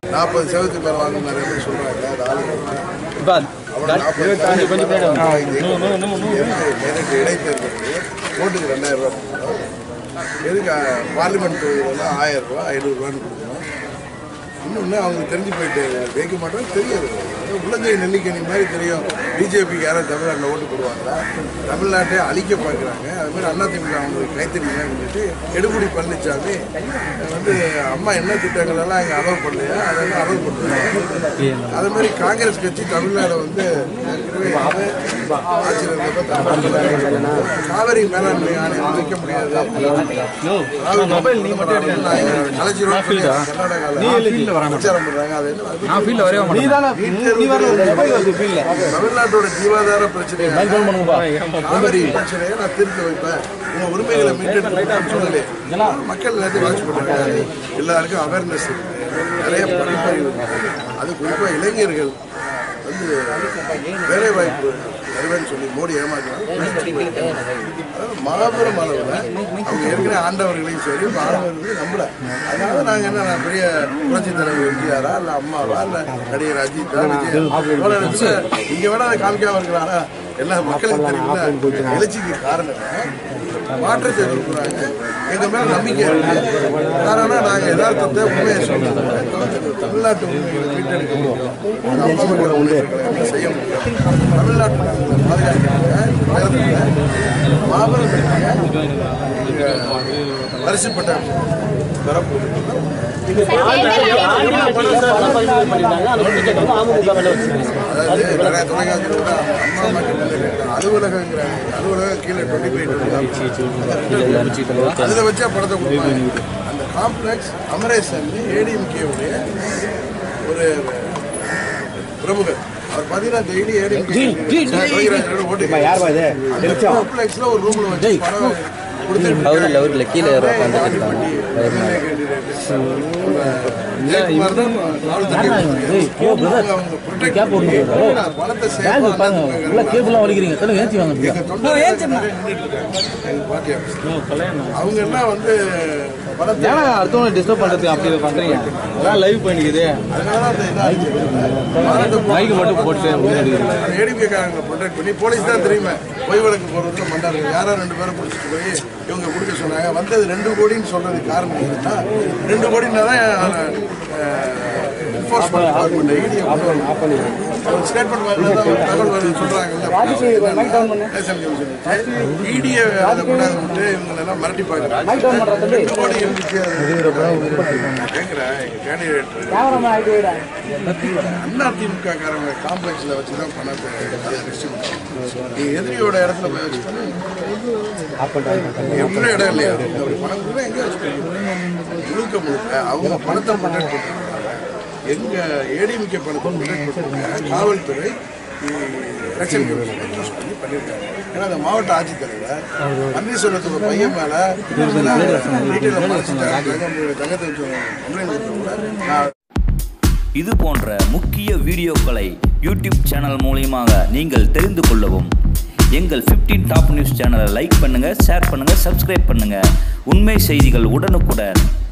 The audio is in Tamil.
நாற்பது சதவீதத்துக்கு மேலே வாங்க நிறைய பேர் சொல்கிறாங்க அது ஆளுங்க இப்போ அவ்வளோ நாற்பது கொஞ்சம் நேரடி இடைத்தேர்தலுக்கு ஓட்டுக்கு ரெண்டாயிரம் ரூபா கொடுக்கணும் எதுக்கு பார்லிமெண்ட் தொகுதியில் ஆயிரம் ரூபா ஐநூறுரூவான்னு கொடுக்கணும் இன்னொன்று அவங்களுக்கு தெரிஞ்சு போயிட்டு வைக்க மாட்டோம் தெரியாது அது உள்ளங்கை நெல்லிக்கனி மாதிரி தெரியும் பிஜேபிக்கு யாரும் தமிழ்நாட்டில் ஓட்டு போடுவாங்களா தமிழ்நாட்டை அழிக்க பார்க்குறாங்க அது மாதிரி அதிமுக அவங்களுக்கு கைத்தறிலாம் சொல்லிட்டு எடுபடி பழனிசாமி வந்து அம்மா என்ன திட்டங்கள் எல்லாம் இங்கே அலோவ் பண்ணலையா அதெல்லாம் அலோவ் பண்ணுறாங்க அது மாதிரி காங்கிரஸ் கட்சி தமிழ்நாடு வந்து ஏற்கனவே வந்து ஆட்சியில் இருந்தப்ப தமிழ்நாட்டுல காவிரி மேலாண்மை ஆணையம் வைக்க முடியாது அதாவது மொபைல் நீ மட்டும் கலைச்சிரும் கர்நாடகாவில் பிரச்சாரம் பண்றாங்க அது என்ன அது நான் ஃபீல்டில் வரவே மாட்டேன் நீ வரல ஃபீல்டில் தமிழ்நாட்டோட ஜீவாதார பிரச்சனை காவிரி பிரச்சனையை நான் திருப்பி வைப்பேன் உங்க உரிமைகளை மீட்டெடுத்து சொல்லலே மக்கள் எல்லாத்தையும் வாட்ச் பண்றாங்க எல்லாருக்கும் அவேர்னஸ் நிறைய படிப்பறிவு இருக்கு. அது குறிப்பாக இளைஞர்கள் வந்து வேலை வாய்ப்பு தருவேன்னு சொல்லி மோடி ஏமாத்துறாங்க அதாவது மாபெரும் அளவில் அவங்க ஏற்கனவே ஆண்டவர்களையும் சரி மாணவர்களையும் நம்பல அதனால நாங்கள் என்ன நான் பெரிய புரட்சி தலைவர் எம்ஜிஆரா இல்லை அம்மாவா இல்லை நடிகர் அஜித்தா விஜய் இங்கே வேணா அதை காமிக்காம இருக்கிறாரா எல்லா மக்களுக்கு தெரியுங்களா எழுச்சிக்கு காரணம் மாற்றத்தை எதிர்க்கிறாங்க எங்க மேல நம்பிக்கை இருக்கு காரணம் நாங்க யதார்த்தத்தை உண்மையை சொல்றோம் தமிழ்நாட்டு உண்மைகளை மீட்டெடுக்க முடியும் அது அம்மா மக்கள் உண்மைகளை செய்ய முடியும் தமிழ்நாட்டு பாதுகாக்க மாபெரும் இங்க பரிசுப்பட்ட பெறப்போகுது அதாவது நிறைய தொலைக்காட்சியில் கூட அம்மா மட்டும் இல்லை, அலுவலகங்கிறாங்க அலுவலகம் கீழே டுவெண்ட்டி ஃபைவ் அதில் வச்சா படத்தை கொடுப்பாங்க அந்த காம்ப்ளெக்ஸ் அமரேசன் ஏடிஎம்கேவுடைய ஒரு பிரமுகர் அவர் பார்த்தீங்கன்னா டெய்லி ஏடிஎம்கே ஓட்டு அந்த காம்ப்ளெக்ஸில் ஒரு ரூமில் வச்சு படம் கொடுத்துட்டு அவரு இல்லை அவரு இல்லை கீழே யாரோ உட்காந்துட்டு இருக்காங்க கேபிளாக வலிக்கிறீங்க சொல்லுங்க ஏற்றி வாங்க அவங்க எல்லாம் வந்து பணத்தை ஏன்னா அடுத்தவங்களை டிஸ்டர்ப் பண்ணுறதுக்கு அப்படி பண்ணுறீங்க அதான் லைவ் பண்ணிக்குது மைக்கு மட்டும் போட்டு ஏடிபிக்காரங்களை ப்ரொடெக்ட் பண்ணி போலீஸ் தான் தெரியுமே பொய் வழக்கு போடுறதுல மண்டாரு யாரோ ரெண்டு பேரும் பிடிச்சிட்டு போய் இவங்க கொடுக்க சொன்னாங்க வந்தது ரெண்டு கோடின்னு சொல்றதுக்கு காரணம் என்னன்னா ரெண்டு கோடினா தான் ஸ்டேட்மெண்ட் மாதிரி தான் தகவல் வருது சொல்றாங்க இடியை அதை கொண்டாந்து விட்டு இவங்களெல்லாம் மிரட்டி பார்க்குறாங்க ரெண்டு கோடி இருந்துச்சு கேட்குறேன் எங்கள் கேண்டிடேட் அதிமுக காரங்க காம்ப்ளெக்ஸ்ல வச்சு தான் பணம் அதை டிஸ்ட்ரிபியூட் நீ எதிரியோட இடத்துல போய் வச்சுக்கணும் எவ்வளோ இடம் இல்லையா அப்படி பணம் கொடுத்தா எங்கே வச்சுக்கணும் முழுக்க முழுக்க அவங்க பணத்தை ப்ரொடெக்ட் பண்ணிருக்காங்க எங்க ஏடிமிக்க பணத்தை ப்ரொடெக்ட் பண்ணிருக்காங்க காவல்துறை எலெக்ஷன் கமிஷனை யூஸ் பண்ணி பண்ணியிருக்காங்க ஏன்னா அந்த மாவட்ட ஆட்சித்தலைவர் பன்னீர்செல்வத்தோட பையன் மேல டீட்டெயிலாக தங்கத்தை வச்சு கம்ப்ளைண்ட் கொடுத்தவங்க நான் இது போன்ற முக்கிய வீடியோக்களை யூடியூப் சேனல் மூலியமாக நீங்கள் தெரிந்து கொள்ளவும் எங்கள் 15 டாப் நியூஸ் சேனலை லைக் பண்ணுங்கள் ஷேர் பண்ணுங்கள் சப்ஸ்கிரைப் பண்ணுங்கள் உண்மை செய்திகள் உடனுக்குடன்